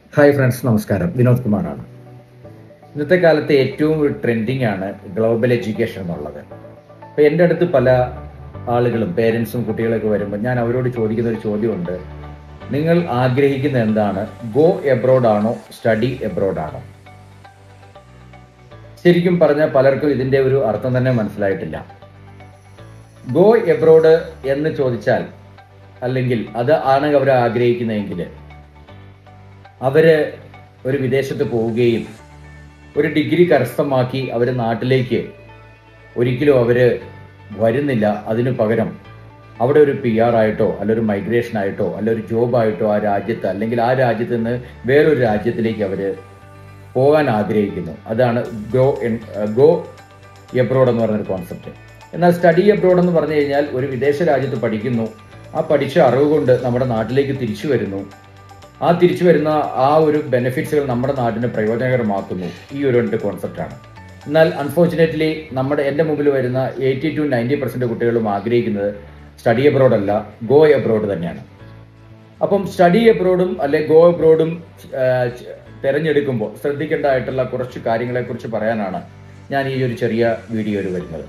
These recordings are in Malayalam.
ഹായ് ഫ്രണ്ട്സ് നമസ്കാരം വിനോദ് കുമാറാണ് ഇന്നത്തെ കാലത്ത് ഏറ്റവും ട്രെൻഡിങ് ആണ് ഗ്ലോബൽ എഡ്യൂക്കേഷൻ എന്നുള്ളത് അപ്പോൾ എൻ്റെ അടുത്ത് പല ആളുകളും പേരൻസും കുട്ടികളൊക്കെ വരുമ്പോൾ ഞാൻ അവരോട് ചോദിക്കുന്ന ഒരു ചോദ്യമുണ്ട് നിങ്ങൾ ആഗ്രഹിക്കുന്ന എന്താണ് ഗോ എബ്രോഡ് ആണോ സ്റ്റഡി എബ്രോഡ് ആണോ ശരിക്കും പറഞ്ഞാൽ പലർക്കും ഇതിൻ്റെ ഒരു അർത്ഥം തന്നെ മനസ്സിലായിട്ടില്ല ഗോ എബ്രോഡ് എന്ന് ചോദിച്ചാൽ അല്ലെങ്കിൽ അത് ആണ് അവർ ആഗ്രഹിക്കുന്നതെങ്കിൽ അവര് ഒരു വിദേശത്ത് പോവുകയും ഒരു ഡിഗ്രി കരസ്ഥമാക്കി അവർ നാട്ടിലേക്ക് ഒരിക്കലും അവര് വരുന്നില്ല അതിനു പകരം അവിടെ ഒരു പി ആർ ആയിട്ടോ അല്ല ഒരു മൈഗ്രേഷൻ ആയിട്ടോ അല്ല ഒരു ജോബായിട്ടോ ആ രാജ്യത്ത് അല്ലെങ്കിൽ ആ രാജ്യത്ത് നിന്ന് വേറൊരു രാജ്യത്തിലേക്ക് അവര് പോകാൻ ആഗ്രഹിക്കുന്നു അതാണ് ഗോ ഗോ എബ്രോഡ് എന്ന് പറയുന്നൊരു കോൺസെപ്റ്റ് എന്നാൽ സ്റ്റഡി എബ്രോഡ് എന്ന് പറഞ്ഞു കഴിഞ്ഞാൽ ഒരു വിദേശ രാജ്യത്ത് പഠിക്കുന്നു ആ പഠിച്ച അറിവ് കൊണ്ട് നമ്മുടെ നാട്ടിലേക്ക് തിരിച്ചു വരുന്നു ആ തിരിച്ചു വരുന്ന ആ ഒരു ബെനിഫിറ്റ്സുകൾ നമ്മുടെ നാടിന് പ്രയോജനകരമാക്കുന്നു ഈ ഒരു രണ്ട് കോൺസെപ്റ്റാണ് എന്നാൽ അൺഫോർച്ചുനേറ്റ്ലി നമ്മുടെ എൻ്റെ മുമ്പിൽ വരുന്ന എയ്റ്റി ടു നയൻറ്റി പെർസെൻറ്റ് കുട്ടികളും ആഗ്രഹിക്കുന്നത് സ്റ്റഡി എബ്രോഡ് അല്ല ഗോ എബ്രോഡ് തന്നെയാണ് അപ്പം സ്റ്റഡി എബ്രോഡും അല്ലെ ഗോ എബ്രോഡും തിരഞ്ഞെടുക്കുമ്പോൾ ശ്രദ്ധിക്കേണ്ടതായിട്ടുള്ള കുറച്ച് കാര്യങ്ങളെക്കുറിച്ച് പറയാനാണ് ഞാൻ ഈ ഒരു ചെറിയ വീഡിയോയിൽ വരുന്നത്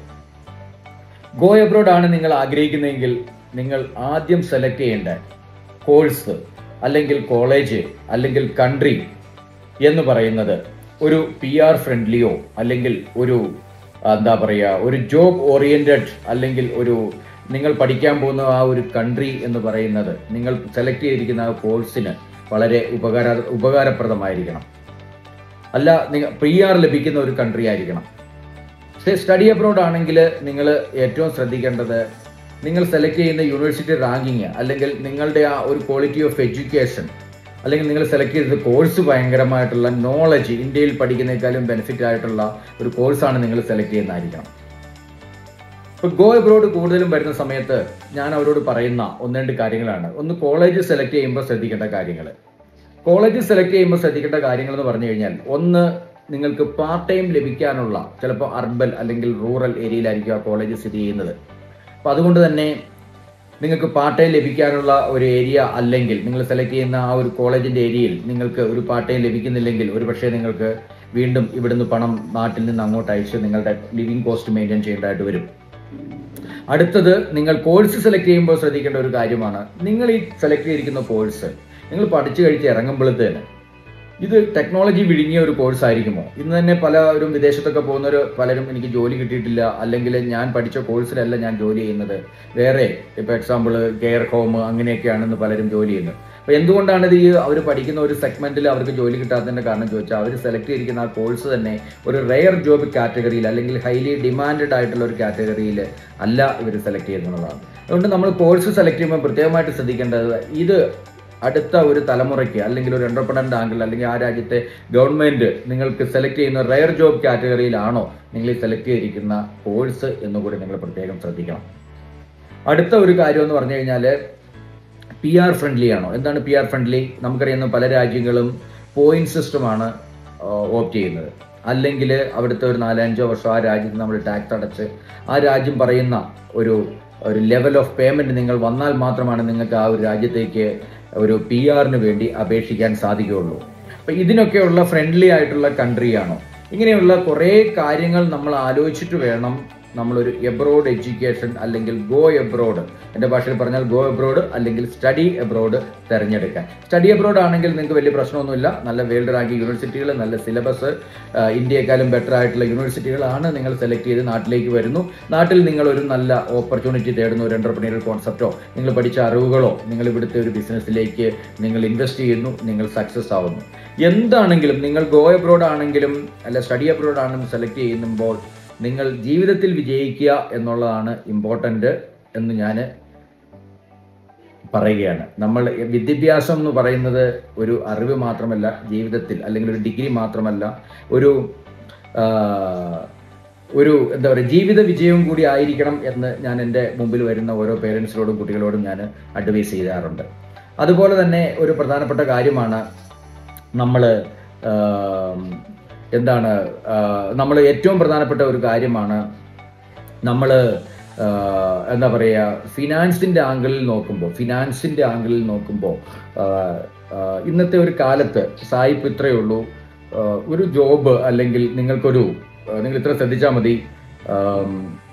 ഗോ എബ്രോഡ് ആണ് നിങ്ങൾ ആഗ്രഹിക്കുന്നതെങ്കിൽ നിങ്ങൾ ആദ്യം സെലക്ട് ചെയ്യേണ്ട കോഴ്സ് അല്ലെങ്കിൽ കോളേജ് അല്ലെങ്കിൽ കൺട്രി എന്ന് പറയുന്നത് ഒരു പി ആർ ഫ്രണ്ട്ലിയോ അല്ലെങ്കിൽ ഒരു എന്താ പറയുക ഒരു ജോബ് ഓറിയന്റഡ് അല്ലെങ്കിൽ ഒരു നിങ്ങൾ പഠിക്കാൻ പോകുന്ന ആ ഒരു കൺട്രി എന്ന് പറയുന്നത് നിങ്ങൾ സെലക്ട് ചെയ്തിരിക്കുന്ന ആ കോഴ്സിന് വളരെ ഉപകാര ഉപകാരപ്രദമായിരിക്കണം അല്ല നിങ്ങൾ പി ആർ ലഭിക്കുന്ന ഒരു കൺട്രി ആയിരിക്കണം സ്റ്റഡി അബ്രോഡ് ആണെങ്കിൽ നിങ്ങൾ ഏറ്റവും ശ്രദ്ധിക്കേണ്ടത് നിങ്ങൾ സെലക്ട് ചെയ്യുന്ന യൂണിവേഴ്സിറ്റി റാങ്കിങ് അല്ലെങ്കിൽ നിങ്ങളുടെ ആ ഒരു ക്വാളിറ്റി ഓഫ് എഡ്യൂക്കേഷൻ അല്ലെങ്കിൽ നിങ്ങൾ സെലക്ട് ചെയ്തത് കോഴ്സ് ഭയങ്കരമായിട്ടുള്ള നോളജ് ഇന്ത്യയിൽ പഠിക്കുന്നതിനേക്കാളും ബെനിഫിറ്റ് ആയിട്ടുള്ള ഒരു കോഴ്സാണ് നിങ്ങൾ സെലക്ട് ചെയ്യുന്നതായിരിക്കണം ഇപ്പോൾ ഗോ എബ്രോഡ് കൂടുതലും വരുന്ന സമയത്ത് ഞാൻ അവരോട് പറയുന്ന ഒന്ന് രണ്ട് കാര്യങ്ങളാണ് ഒന്ന് കോളേജ് സെലക്ട് ചെയ്യുമ്പോൾ ശ്രദ്ധിക്കേണ്ട കാര്യങ്ങൾ കോളേജ് സെലക്ട് ചെയ്യുമ്പോൾ ശ്രദ്ധിക്കേണ്ട കാര്യങ്ങൾ എന്ന് പറഞ്ഞു കഴിഞ്ഞാൽ ഒന്ന് നിങ്ങൾക്ക് പാർട്ട് ടൈം ലഭിക്കാനുള്ള ചിലപ്പോൾ അർബൻ അല്ലെങ്കിൽ റൂറൽ ഏരിയയിലായിരിക്കും ആ കോളേജ് സ്ഥിതി ചെയ്യുന്നത് അപ്പോൾ അതുകൊണ്ട് തന്നെ നിങ്ങൾക്ക് പാർട്ട് ടൈം ലഭിക്കാനുള്ള ഒരു ഏരിയ അല്ലെങ്കിൽ നിങ്ങൾ സെലക്ട് ചെയ്യുന്ന ആ ഒരു കോളേജിൻ്റെ ഏരിയയിൽ നിങ്ങൾക്ക് ഒരു പാർട്ട് ടൈം ലഭിക്കുന്നില്ലെങ്കിൽ ഒരു പക്ഷേ നിങ്ങൾക്ക് വീണ്ടും ഇവിടുന്ന് പണം നാട്ടിൽ നിന്ന് അങ്ങോട്ട് അയച്ച് നിങ്ങളുടെ ലിവിങ് കോസ്റ്റ് മെയിൻറ്റെയിൻ ചെയ്യേണ്ടതായിട്ട് വരും അടുത്തത് നിങ്ങൾ കോഴ്സ് സെലക്ട് ചെയ്യുമ്പോൾ ശ്രദ്ധിക്കേണ്ട ഒരു കാര്യമാണ് നിങ്ങൾ ഈ സെലക്ട് ചെയ്തിരിക്കുന്ന കോഴ്സ് നിങ്ങൾ പഠിച്ചു കഴിച്ച് ഇറങ്ങുമ്പോഴത്തേന് ഇത് ടെക്നോളജി വിഴുങ്ങിയ ഒരു കോഴ്സ് ആയിരിക്കുമോ ഇന്ന് തന്നെ പലരും വിദേശത്തൊക്കെ പോകുന്നവർ പലരും എനിക്ക് ജോലി കിട്ടിയിട്ടില്ല അല്ലെങ്കിൽ ഞാൻ പഠിച്ച കോഴ്സിലല്ല ഞാൻ ജോലി ചെയ്യുന്നത് വേറെ ഇപ്പോൾ എക്സാമ്പിൾ കെയർ ഹോം അങ്ങനെയൊക്കെയാണെന്ന് പലരും ജോലി ചെയ്യുന്നത് അപ്പോൾ എന്തുകൊണ്ടാണ് ഇത് ഈ അവർ പഠിക്കുന്ന ഒരു സെഗ്മെന്റിൽ അവർക്ക് ജോലി കിട്ടാത്തതിന്റെ കാരണം ചോദിച്ചാൽ അവർ സെലക്ട് ചെയ്തിരിക്കുന്ന ആ കോഴ്സ് തന്നെ ഒരു റെയർ ജോബ് കാറ്റഗറിയിൽ അല്ലെങ്കിൽ ഹൈലി ഡിമാൻഡഡ് ആയിട്ടുള്ള ഒരു കാറ്റഗറിയിൽ അല്ല ഇവർ സെലക്ട് ചെയ്യുന്നതാണ് അതുകൊണ്ട് നമ്മൾ കോഴ്സ് സെലക്ട് ചെയ്യുമ്പോൾ പ്രത്യേകമായിട്ട് ശ്രദ്ധിക്കേണ്ടത് ഇത് അടുത്ത ഒരു തലമുറയ്ക്ക് അല്ലെങ്കിൽ ഒരു എന്റർപ്രണന്റ് ആംഗിൾ അല്ലെങ്കിൽ ആ രാജ്യത്തെ ഗവൺമെന്റ് നിങ്ങൾക്ക് സെലക്ട് ചെയ്യുന്ന റയർ ജോബ് കാറ്റഗറിയിലാണോ നിങ്ങൾ ഈ സെലക്ട് ചെയ്തിരിക്കുന്ന കോഴ്സ് എന്നുകൂടി നിങ്ങൾ പ്രത്യേകം ശ്രദ്ധിക്കണം അടുത്ത ഒരു കാര്യം എന്ന് പറഞ്ഞു കഴിഞ്ഞാൽ പി ആർ ഫ്രണ്ട്ലി ആണോ എന്താണ് പി ആർ ഫ്രണ്ട്ലി നമുക്കറിയാവുന്ന പല രാജ്യങ്ങളും പോയിന്റ് സിസ്റ്റമാണ് ഓപ്റ്റ് ചെയ്യുന്നത് അല്ലെങ്കിൽ അവിടുത്തെ ഒരു നാലഞ്ചോ വർഷം ആ രാജ്യത്ത് നമ്മൾ ടാക്സ് അടച്ച് ആ രാജ്യം പറയുന്ന ഒരു ഒരു ലെവൽ ഓഫ് പേയ്മെന്റ് നിങ്ങൾ വന്നാൽ മാത്രമാണ് നിങ്ങൾക്ക് ആ ഒരു രാജ്യത്തേക്ക് ഒരു പി ആറിന് വേണ്ടി അപേക്ഷിക്കാൻ സാധിക്കുകയുള്ളൂ അപ്പൊ ഇതിനൊക്കെയുള്ള ഫ്രണ്ട്ലി ആയിട്ടുള്ള കൺട്രിയാണോ ഇങ്ങനെയുള്ള കുറേ കാര്യങ്ങൾ നമ്മൾ ആലോചിച്ചിട്ട് വേണം നമ്മളൊരു എബ്രോഡ് എഡ്യൂക്കേഷൻ അല്ലെങ്കിൽ ഗോ എബ്രോഡ് എൻ്റെ ഭാഷയിൽ പറഞ്ഞാൽ ഗോ എബ്രോഡ് അല്ലെങ്കിൽ സ്റ്റഡി എബ്രോഡ് തിരഞ്ഞെടുക്കാൻ സ്റ്റഡി എബ്രോഡ് ആണെങ്കിൽ നിങ്ങൾക്ക് വലിയ പ്രശ്നമൊന്നുമില്ല നല്ല വേൾഡ് റാങ്ക് യൂണിവേഴ്സിറ്റികൾ നല്ല സിലബസ് ഇന്ത്യയെക്കാളും ബെറ്റർ ആയിട്ടുള്ള യൂണിവേഴ്സിറ്റികളാണ് നിങ്ങൾ സെലക്ട് ചെയ്ത് നാട്ടിലേക്ക് വരുന്നു നാട്ടിൽ നിങ്ങൾ ഒരു നല്ല ഓപ്പർച്യൂണിറ്റി തേടുന്ന ഒരു എന്റർപ്രണീരിയൽ കോൺസെപ്റ്റോ നിങ്ങൾ പഠിച്ച അറിവുകളോ നിങ്ങൾ ഇവിടുത്തെ ഒരു ബിസിനസ്സിലേക്ക് നിങ്ങൾ ഇൻവെസ്റ്റ് ചെയ്യുന്നു നിങ്ങൾ സക്സസ് ആവുന്നു എന്താണെങ്കിലും നിങ്ങൾ ഗോ എബ്രോഡ് ആണെങ്കിലും അല്ല സ്റ്റഡി എബ്രോഡ് ആണെങ്കിലും സെലക്ട് ചെയ്യുമ്പോൾ നിങ്ങൾ ജീവിതത്തിൽ വിജയിക്കുക എന്നുള്ളതാണ് ഇമ്പോർട്ടൻ്റ് എന്ന് ഞാൻ പറയുകയാണ് നമ്മൾ വിദ്യാഭ്യാസം എന്ന് പറയുന്നത് ഒരു അറിവ് മാത്രമല്ല ജീവിതത്തിൽ അല്ലെങ്കിൽ ഒരു ഡിഗ്രി മാത്രമല്ല ഒരു ഒരു എന്താ പറയുക ജീവിത വിജയവും കൂടി ആയിരിക്കണം എന്ന് ഞാൻ എൻ്റെ മുമ്പിൽ വരുന്ന ഓരോ പേരൻസിനോടും കുട്ടികളോടും ഞാൻ അഡ്വൈസ് ചെയ്യാറുണ്ട് അതുപോലെ തന്നെ ഒരു പ്രധാനപ്പെട്ട കാര്യമാണ് നമ്മൾ എന്താണ് നമ്മൾ ഏറ്റവും പ്രധാനപ്പെട്ട ഒരു കാര്യമാണ് നമ്മൾ എന്താ പറയുക ഫിനാൻസിൻ്റെ ആംഗിളിൽ നോക്കുമ്പോൾ ഫിനാൻസിൻ്റെ ആംഗിളിൽ നോക്കുമ്പോൾ ആ, ഇന്നത്തെ ഒരു കാലത്ത് സായിപ്പ് ഇത്രയേ ഉള്ളൂ ആ, ഒരു ജോബ് അല്ലെങ്കിൽ നിങ്ങൾക്കൊരു ആ, നിങ്ങൾ ഇത്ര ശ്രദ്ധിച്ചാൽ മതി ആം,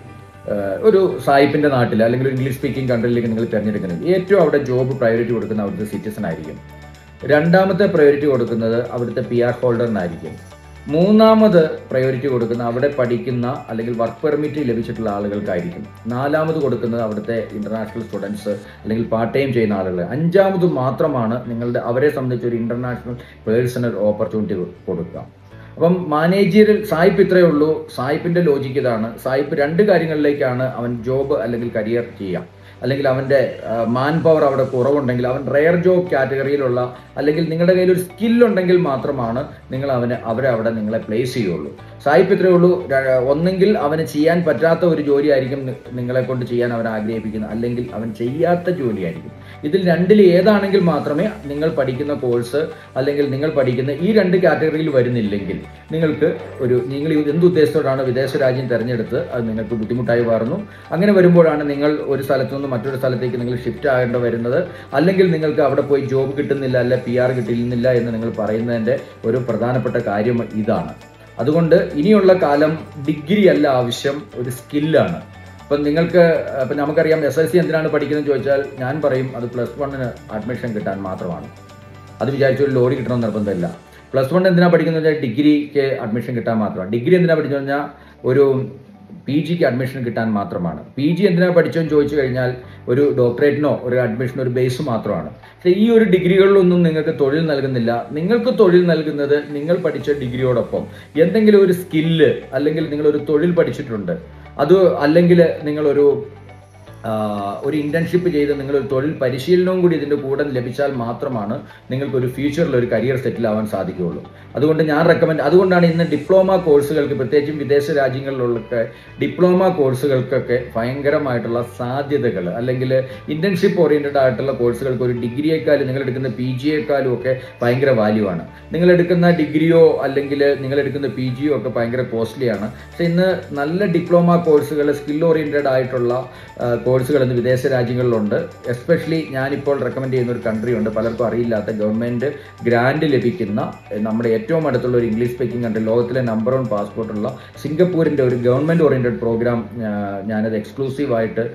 ആ, ഒരു സായിപ്പിന്റെ നാട്ടിൽ അല്ലെങ്കിൽ ഒരു ഇംഗ്ലീഷ് സ്പീക്കിംഗ് കൺട്രിയിലേക്ക് നിങ്ങൾ തിരഞ്ഞെടുക്കുന്നത് ഏറ്റവും അവിടെ ജോബ് പ്രയോറിറ്റി കൊടുക്കുന്ന അവിടുത്തെ സിറ്റിസൺ ആയിരിക്കും രണ്ടാമത്തെ പ്രയോറിറ്റി കൊടുക്കുന്നത് അവിടുത്തെ പി ആർ ഹോൾഡറിനായിരിക്കും മൂന്നാമത് പ്രയോറിറ്റി കൊടുക്കുന്ന അവിടെ പഠിക്കുന്ന അല്ലെങ്കിൽ വർക്ക് പെർമിറ്റ് ലഭിച്ചിട്ടുള്ള ആളുകൾക്കായിരിക്കും നാലാമത് കൊടുക്കുന്നത് അവിടുത്തെ ഇന്റർനാഷണൽ സ്റ്റുഡൻസ് അല്ലെങ്കിൽ പാർട്ട് ടൈം ചെയ്യുന്ന ആളുകൾ അഞ്ചാമത് മാത്രമാണ് നിങ്ങളുടെ അവരെ സംബന്ധിച്ച് ഒരു ഇന്റർനാഷണൽ പേഴ്സണൽ ഓപ്പർച്യൂണിറ്റി കൊടുക്കുക അപ്പം മാനേജറിയൽ സായിപ്പ് ഇത്രയേ ഉള്ളൂ സായിപ്പിന്റെ ലോജിക്ക് ഇതാണ് സായിപ്പ് രണ്ട് കാര്യങ്ങളിലേക്കാണ് അവൻ ജോബ് അല്ലെങ്കിൽ കരിയർ ചെയ്യാം അല്ലെങ്കിൽ അവന്റെ മാൻ പവർ അവിടെ കുറവുണ്ടെങ്കിൽ അവൻ റെയർ ജോബ് കാറ്റഗറിയിലുള്ള അല്ലെങ്കിൽ നിങ്ങളുടെ കയ്യിൽ ഒരു സ്കിൽ ഉണ്ടെങ്കിൽ മാത്രമാണ് നിങ്ങൾ അവന് അവരെ അവിടെ നിങ്ങളെ പ്ലേസ് ചെയ്യുള്ളൂ സായിപ്പ് ഇത്രയേ ഉള്ളൂ ര- ഒന്നെങ്കിൽ അവന് ചെയ്യാൻ പറ്റാത്ത ഒരു ജോലിയായിരിക്കും നി- നിങ്ങളെ കൊണ്ട് ചെയ്യാൻ അവൻ ആഗ്രഹിക്കുന്നത് അല്ലെങ്കിൽ അവൻ ചെയ്യാത്ത ജോലിയായിരിക്കും ഇതിൽ രണ്ടിൽ ഏതാണെങ്കിൽ മാത്രമേ നിങ്ങൾ പഠിക്കുന്ന കോഴ്സ് അല്ലെങ്കിൽ നിങ്ങൾ പഠിക്കുന്ന ഈ രണ്ട് കാറ്റഗറിയിൽ വരുന്നില്ലെങ്കിൽ നിങ്ങൾക്ക് ഒരു നിങ്ങൾ ഇത് എന്ത് ഉദ്ദേശത്തോടാണ് വിദേശ രാജ്യം തിരഞ്ഞെടുത്ത് അത് നിങ്ങൾക്ക് ബുദ്ധിമുട്ടായി മാറുന്നു അങ്ങനെ വരുമ്പോഴാണ് നിങ്ങൾ ഒരു സ്ഥലത്തു നിന്ന് മറ്റൊരു സ്ഥലത്തേക്ക് നിങ്ങൾ ഷിഫ്റ്റ് ആകേണ്ടി വരുന്നത് അല്ലെങ്കിൽ നിങ്ങൾക്ക് അവിടെ പോയി ജോബ് കിട്ടുന്നില്ല അല്ലെ പി ആർ കിട്ടുന്നില്ല എന്ന് നിങ്ങൾ പറയുന്നതിൻ്റെ ഒരു പ്രധാനപ്പെട്ട കാര്യം ഇതാണ് അതുകൊണ്ട് ഇനിയുള്ള കാലം ഡിഗ്രി അല്ല ആവശ്യം ഒരു സ്കില്ലാണ് ഇപ്പം നിങ്ങൾക്ക് ഇപ്പം നമുക്കറിയാം എസ് എൽ സി എന്തിനാണ് പഠിക്കുന്നത് ചോദിച്ചാൽ ഞാൻ പറയും അത് പ്ലസ് വണ്ണിന് അഡ്മിഷൻ കിട്ടാൻ മാത്രമാണ് അത് വിചാരിച്ച ഒരു ലോറി കിട്ടണമെന്ന് നിർബന്ധമില്ല പ്ലസ് വൺ എന്തിനാ പഠിക്കുന്നത് വെച്ചാൽ ഡിഗ്രിക്ക് അഡ്മിഷൻ കിട്ടാൻ മാത്രമാണ് ഡിഗ്രി എന്തിനാ പഠിച്ചു കഴിഞ്ഞാൽ ഒരു പി ജിക്ക് അഡ്മിഷൻ കിട്ടാൻ മാത്രമാണ് പി ജി എന്തിനാ പഠിച്ചോന്ന് ചോദിച്ചു കഴിഞ്ഞാൽ ഒരു ഡോക്ടറേറ്റിനോ ഒരു അഡ്മിഷനോ ഒരു ബേസ് മാത്രമാണ് പക്ഷേ ഈ ഒരു ഡിഗ്രികളിലൊന്നും നിങ്ങൾക്ക് തൊഴിൽ നൽകുന്നില്ല നിങ്ങൾക്ക് തൊഴിൽ നൽകുന്നത് നിങ്ങൾ പഠിച്ച ഡിഗ്രിയോടൊപ്പം എന്തെങ്കിലും ഒരു സ്കില്ല് അല്ലെങ്കിൽ നിങ്ങൾ ഒരു തൊഴിൽ പഠിച്ചിട്ടുണ്ട് അത് അല്ലെങ്കിൽ നിങ്ങളൊരു ആ, ഒരു ഇന്റേൺഷിപ്പ് ചെയ്ത് നിങ്ങൾ ഒരു തൊഴിൽ പരിശീലനവും കൂടി ഇതിന്റെ കൂടെ ലഭിച്ചാൽ മാത്രമാണ് നിങ്ങൾക്ക് ഒരു ഫ്യൂച്ചറിൽ ഒരു കരിയർ സെറ്റിൽ ആവാൻ സാധിക്കുകയുള്ളൂ അതുകൊണ്ട് ഞാൻ റെക്കമെൻഡ് അതുകൊണ്ടാണ് ഇന്ന് ഡിപ്ലോമ കോഴ്സുകൾക്ക് പ്രത്യേകിച്ചും വിദേശ രാജ്യങ്ങളിലൊക്കെ ഡിപ്ലോമ കോഴ്സുകൾക്കൊക്കെ ഭയങ്കരമായിട്ടുള്ള സാധ്യതകൾ അല്ലെങ്കിൽ ഇന്റേൺഷിപ്പ് ഓറിയന്റഡ് ആയിട്ടുള്ള കോഴ്സുകൾക്ക് ഒരു ഡിഗ്രിയേക്കാളും നിങ്ങൾ എടുക്കുന്ന പി ജിയേക്കാളും ഒക്കെ ഭയങ്കര വാല്യൂ ആണ് നിങ്ങൾ എടുക്കുന്ന ഡിഗ്രിയോ അല്ലെങ്കിൽ നിങ്ങൾ എടുക്കുന്ന പി ജിയോ ഒക്കെ ഭയങ്കര കോസ്റ്റ്ലിയാണ് പക്ഷെ ഇന്ന് നല്ല ഡിപ്ലോമ കോഴ്സുകൾ സ്കിൽ ഓറിയന്റഡ് ആയിട്ടുള്ള കോഴ്സുകൾ ഇന്ന് വിദേശ രാജ്യങ്ങളിലുണ്ട് എസ്പെഷ്യലി ഞാനിപ്പോൾ റെക്കമെൻഡ് ചെയ്യുന്ന ഒരു കൺട്രി ഉണ്ട് പലർക്കും അറിയില്ലാത്ത ഗവൺമെന്റ് ഗ്രാൻഡ് ലഭിക്കുന്ന എഹ്, നമ്മുടെ ഏറ്റവും അടുത്തുള്ള ഒരു ഇംഗ്ലീഷ് സ്പീക്കിംഗ് കൺട്രി ലോകത്തിലെ നമ്പർ വൺ പാസ്പോർട്ടുള്ള സിംഗപ്പൂരിന്റെ ഒരു ഗവൺമെന്റ് ഓറിയന്റഡ് പ്രോഗ്രാം ഞാനത് എക്സ്ക്ലൂസീവായിട്ട്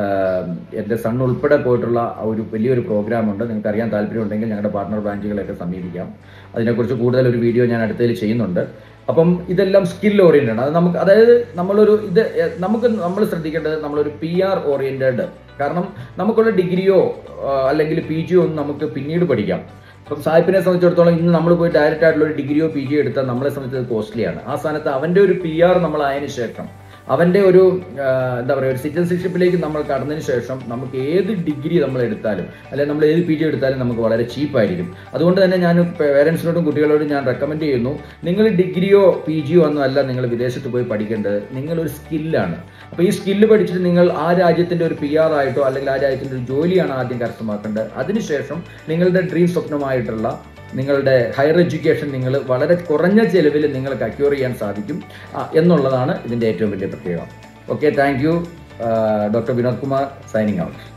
എൻ്റെ സൺ ഉൾപ്പെടെ പോയിട്ടുള്ള ഒരു വലിയൊരു പ്രോഗ്രാം ഉണ്ട് നിങ്ങൾക്ക് അറിയാൻ താല്പര്യമുണ്ടെങ്കിൽ ഞങ്ങളുടെ പാർട്ണർ ബ്രാഞ്ചുകളെയൊക്കെ സമീപിക്കാം അതിനെക്കുറിച്ച് കൂടുതൽ ഒരു വീഡിയോ ഞാൻ അടുത്തതിൽ ചെയ്യുന്നുണ്ട് അപ്പം ഇതെല്ലാം സ്കിൽ ഓറിയന്റഡ് അത് നമുക്ക് അതായത് നമ്മളൊരു ഇത് എ, നമുക്ക് നമ്മൾ ശ്രദ്ധിക്കേണ്ടത് നമ്മളൊരു പി ആർ ഓറിയന്റഡ് കാരണം നമുക്കുള്ള ഡിഗ്രിയോ അല്ലെങ്കിൽ പി ജിയോ ഒന്നും നമുക്ക് പിന്നീട് പഠിക്കാം അപ്പം സാഹിബിനെ സംബന്ധിച്ചിടത്തോളം ഇന്ന് നമ്മൾ പോയി ഡയറക്റ്റ് ആയിട്ടുള്ള ഒരു ഡിഗ്രിയോ പി ജിയോ എടുത്താൽ നമ്മളെ സംബന്ധിച്ചത് കോസ്റ്റ്ലിയാണ് ആ സ്ഥാനത്ത് അവൻ്റെ ഒരു പി ആർ നമ്മൾ ആയതിനു ശേഷം അവൻ്റെ ഒരു ആ, എന്താ പറയുക ഒരു സിറ്റിസൺഷിപ്പിലേക്ക് നമ്മൾ കടന്നതിന് ശേഷം നമുക്ക് ഏത് ഡിഗ്രി നമ്മൾ എടുത്താലും അല്ലെങ്കിൽ നമ്മൾ ഏത് പി ജി എടുത്താലും നമുക്ക് വളരെ ചീപ്പായിരിക്കും അതുകൊണ്ട് തന്നെ ഞാൻ പേരൻസിനോടും കുട്ടികളോടും ഞാൻ റെക്കമെൻഡ് ചെയ്യുന്നു നിങ്ങൾ ഡിഗ്രിയോ പി ജിയോ ഒന്നും അല്ല നിങ്ങൾ വിദേശത്ത് പോയി പഠിക്കേണ്ടത് നിങ്ങളൊരു സ്കില്ലാണ് അപ്പോൾ ഈ സ്കില്ല് പഠിച്ചിട്ട് നിങ്ങൾ ആ രാജ്യത്തിൻ്റെ ഒരു പി ആർ ആയിട്ടോ അല്ലെങ്കിൽ ആ രാജ്യത്തിൻ്റെ ഒരു ജോലിയാണ് ആദ്യം കരസ്ഥമാക്കേണ്ടത് അതിനുശേഷം നിങ്ങളുടെ ഡ്രീം സ്വപ്നമായിട്ടുള്ള നിങ്ങളുടെ ഹയർ എഡ്യൂക്കേഷൻ നിങ്ങൾ വളരെ കുറഞ്ഞ ചെലവിൽ നിങ്ങൾക്ക് അക്യൂർ ചെയ്യാൻ സാധിക്കും ആ, എന്നുള്ളതാണ് ഇതിൻ്റെ ഏറ്റവും വലിയ പ്രത്യേകത okay thank you doctor Vinod Kumar signing out